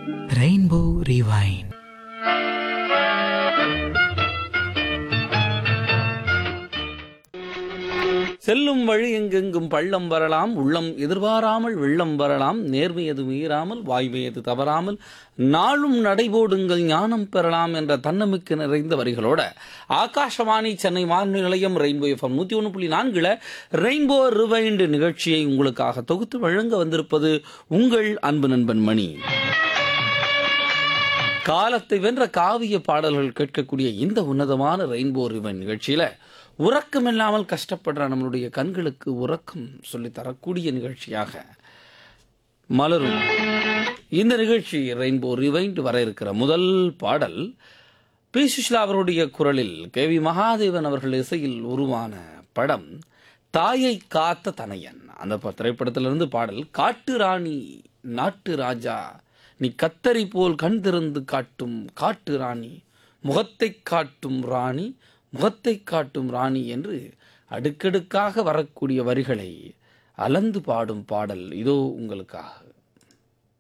rainbow ரிவைன் செல்லும் வழி எங்கெங்கும் பள்ளம் வரலாம் உள்ளம் எதிர்பாராமல் வெள்ளம் வரலாம் நேர்மை எது மீறாமல் வாய்மை எது தவறாமல் நாளும் நடைபோடுங்கள் ஞானம் பெறலாம் என்ற தன்னமிக்க நிறைந்த வரிகளோட ஆகாஷவாணி சென்னை வானொலி நிலையம் ரெயின்போ எஃப்எம் நூத்தி ஒன்று புள்ளி நான்குல ரெயின்போ ரிவைண்ட் நிகழ்ச்சியை உங்களுக்காக தொகுத்து வழங்க வந்திருப்பது உங்கள் அன்பு நண்பன் மணி காலத்தை வென்ற காவிய பாடல்கள் கேட்கக்கூடிய இந்த உன்னதமான ரெயின்போ ரிவன் நிகழ்ச்சியில உறக்கம் இல்லாமல் கஷ்டப்படுற நம்மளுடைய கண்களுக்கு உறக்கம் சொல்லி தரக்கூடிய நிகழ்ச்சியாக மலரும் இந்த நிகழ்ச்சி ரெயின்போ ரிவைண்ட் வர இருக்கிற முதல் பாடல் பி சுஷ்லா அவருடைய குரலில் கே வி மகாதேவன் அவர்கள் இசையில் உருவான படம் தாயை காத்த தனையன் அந்த ப- திரைப்படத்திலிருந்து பாடல் காட்டு ராணி நாட்டு ராஜா நீ கத்தரி போல் கண் திறந்து காட்டும் காட்டு ராணி முகத்தை காட்டும் ராணி முகத்தை காட்டும் ராணி என்று அடுக்கடுக்காக வரக்கூடிய வரிகளை அலந்து பாடும் பாடல் இதோ உங்களுக்காக